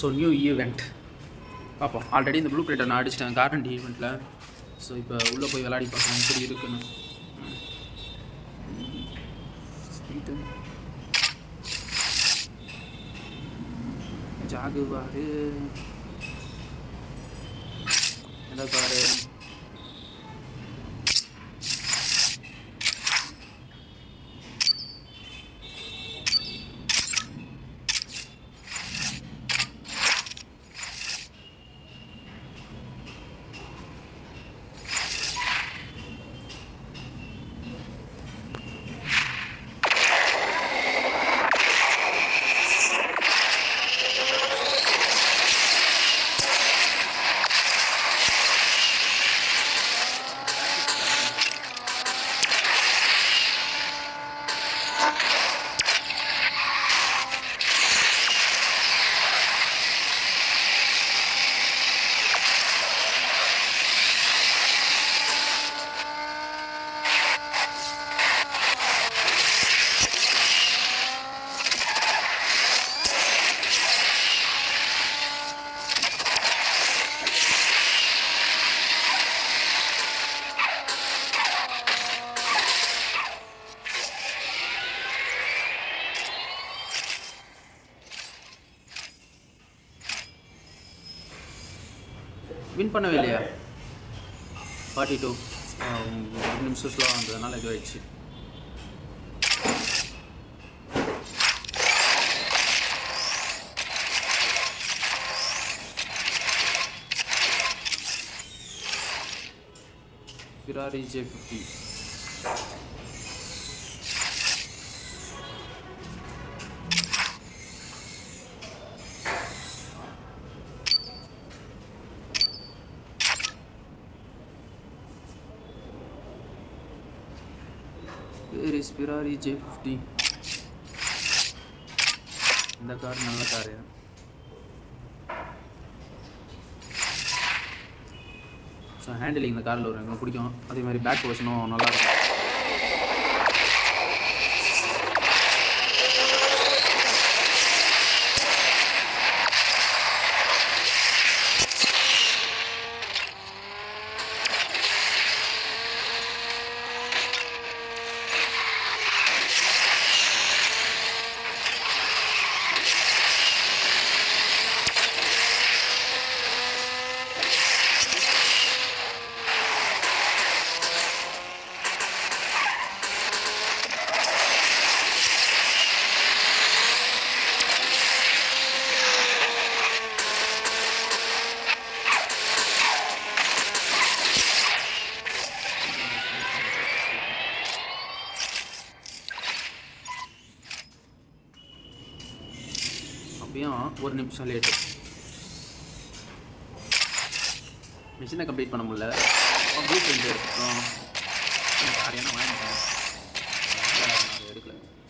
so new event பார்ப்போம் already இந்த blue பிரிண்டை நான் அடிச்சிட்டேன் கார்டன் ஈவெண்ட்டில் ஸோ இப்போ உள்ளே போய் விளையாடி பார்க்கலாம் எப்படி இருக்குன்னு ஸ்வீட்டன் ஜாகுவாரு என்ன பாரு வின் பண்ணவே இல்லையா ஃபார்ட்டி டூ ஒரு நிமிஷம் ஸ்லோவாக வந்ததுனால இது ஆயிடுச்சு Ferrari J50 Where is Ferrari J50 இந்த கார் நல்ல காரு ஸோ ஹேண்டிலிங் இந்த காரில் வரும் எனக்கு பிடிக்கும் அதே மாதிரி பேக் பொசிஷனும் நல்லா இருக்கும் அப்பயும் ஒரு நிமிஷம் லேட்டு மிஷினை கம்ப்ளீட் பண்ண முடியல ப்ளூ பிரிண்ட் எடுத்துட்டோம் காரியெல்லாம் வாங்கிட்டேன் அதனால நான் அதை எடுக்கல